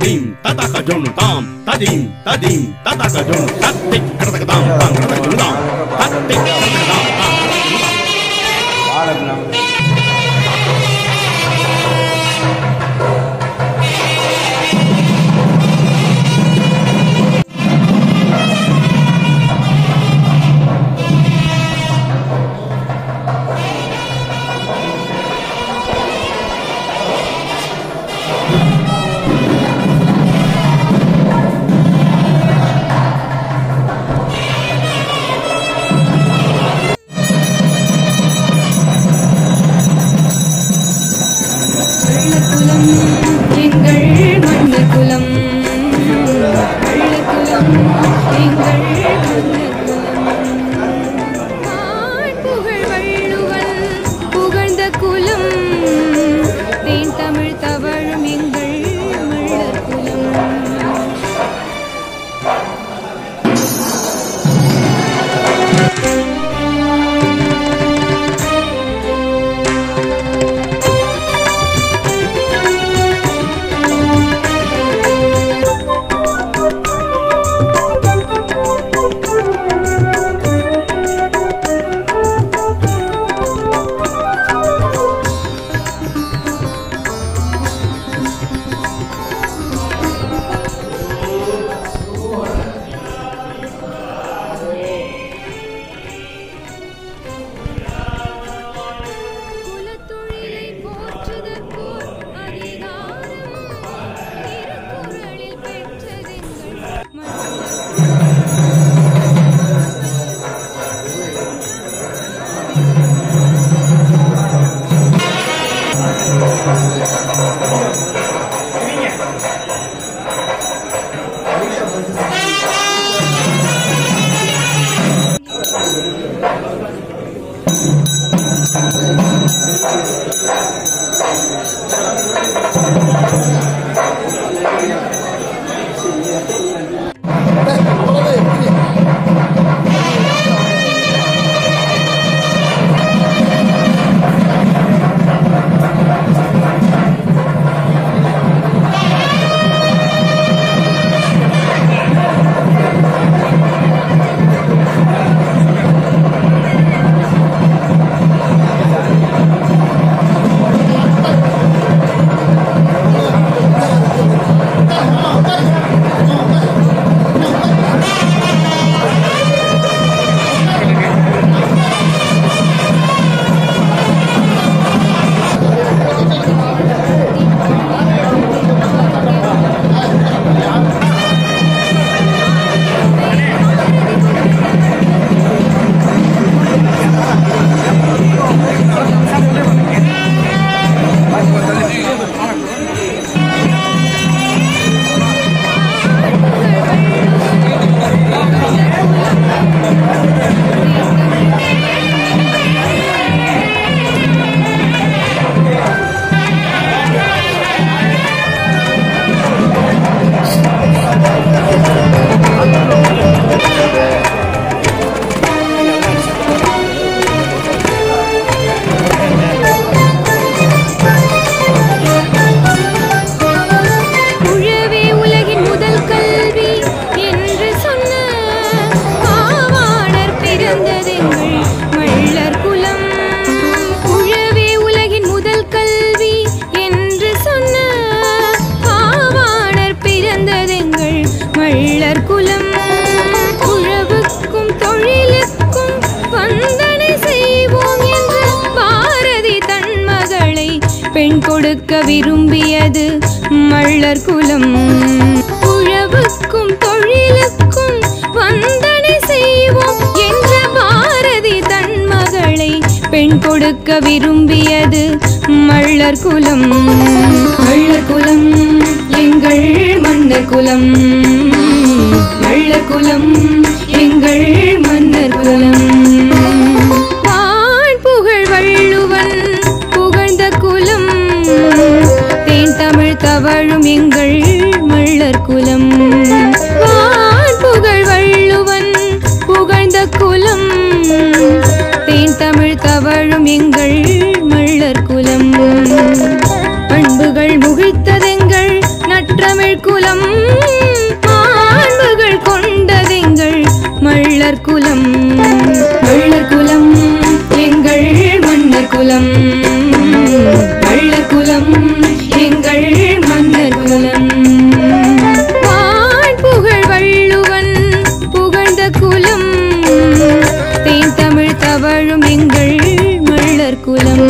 ததீம் ததக ஜொனு தாம் ததீம் ததீம் ததக ஜொனு தத்திக் கடதக தாம் தாம் கடதக ஜொனு தாம் தத்திக் கடதக தாம் தாம் கடதக ஜொனு தாம் பாடலாம் வெள்ளக்குலம் எங்கள் மண்ணக்குலம் வெள்ளக்குலம் எங்கள் மண்ணக்குலம் ஆண் புகழ் வள்ளுவன் புகழ்ந்த குலம் தேன் தமிழ் தவழும் எங்கள் மள்ளர் குலம் குலத்தொழிலை போற்றுதற்கோர் அதிகாரம் திருக்குறளில் பெற்றதெங்கள் மண்ணர் உழவே உலகின் முதல் கல்வி என்று சொன்ன பாவாணர் பிறந்ததெங்கள் மள்ளர் குலம் உழவே உலகின் முதல் கல்வி என்று சொன்ன பாவாணர் பிறந்ததெங்கள் மள்ளர் குலம் உழவுக்கும் தொழிலுக்கும் வந்தனை செய்வோம் என்று பாரதி தன் மகளை பெண் கொடுக்க விரும்பியது மள்ளர் குலம் உழவுக்கும் தொழிலுக்கும் வந்தனை செய்வோம் என்ற பாரதி தன் மகளை பெண் கொடுக்க விரும்பியது மள்ளர் குலம் மள்ளர் குலம் எங்கள் மன்னர் குலம் மள்ளர் குலம் எங்கள் மன்னர் குலம் வான் புகழ் வள்ளுவன் புகழ்ந்த குலம் தேன் தமிழ் தவழும் எங்கள் மள்ளர் குலம் வான் புகழ் வள்ளுவன் புகழ்ந்த குலம் தேன் தமிழ் தவழும் எங்கள் மள்ளர் குலம் பண்புகள் முகிழ்த்ததெங்கள் நற்றமிழ் தமிழ் குலம் மாண்புகள் கொண்டதெங்கள் மள்ளர் குலம் மள்ளர் குலம் எங்கள் மன்னர் குலம் மள்ளர் குலம் எங்கள் மன்னர் குலம் வான்புகழ் வள்ளுவன் புகழ்ந்த குலம் தேன் தமிழ் தவழும் எங்கள் மள்ளர் குலம்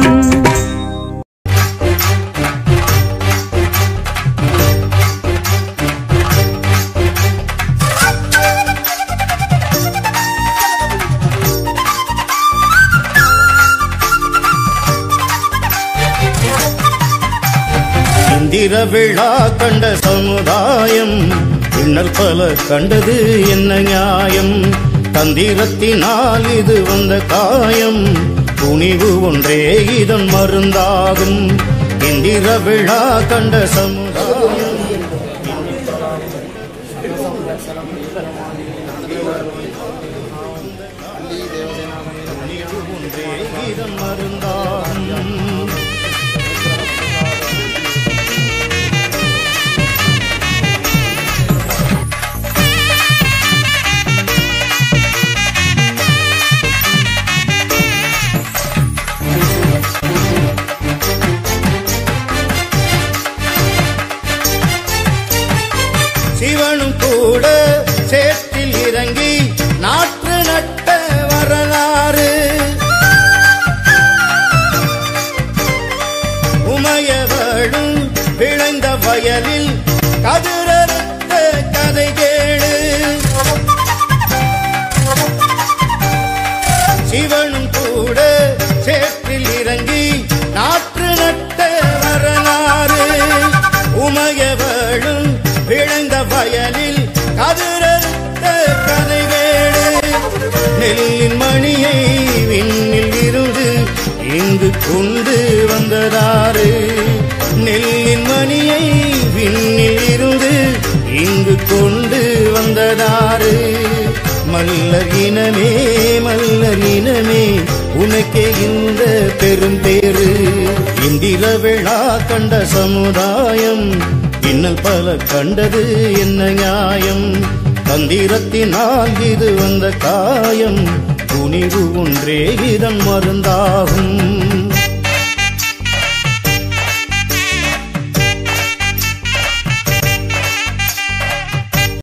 இந்திர விழா கண்ட சமுதாயம் இன்னல் பல கண்டது என்ன நியாயம் தந்திரத்தினால் இது வந்த காயம் துணிவு ஒன்றே இதன் மருந்தாகும் இந்திர விழா கண்ட சமுதாயம் துணிவு ஒன்றே இதன் மருந்தாகும் சிவனும் கூட சேற்றில் இறங்கி நாற்று நட்ட வரலாறு உமையவளும் விளைந்த வயலில் கதிரறுத்த கதை கேளு சிவனும் கூட சேற்றில் இறங்கி நாற்று நட்ட வரலாறு உமையவளும் விளைந்த வயலில் கதிரறுத்த கதை கேளு நெல்லின் மணியை விண்ணில் இருந்து இங்கு கொண்டு வந்ததாறு நெல்லின் மணியை விண்ணில் இருந்து இங்கு கொண்டு வந்ததாறு மல்லர் இனமே மல்லர் இனமே உனக்கே இந்த பெரும் பேரு இந்திர விழா கண்ட சமுதாயம் இன்னல் பல கண்டது என்ன நியாயம் தந்திரத்தினால் இது வந்த காயம் துணிவு ஒன்றே இதன் மருந்தாகும்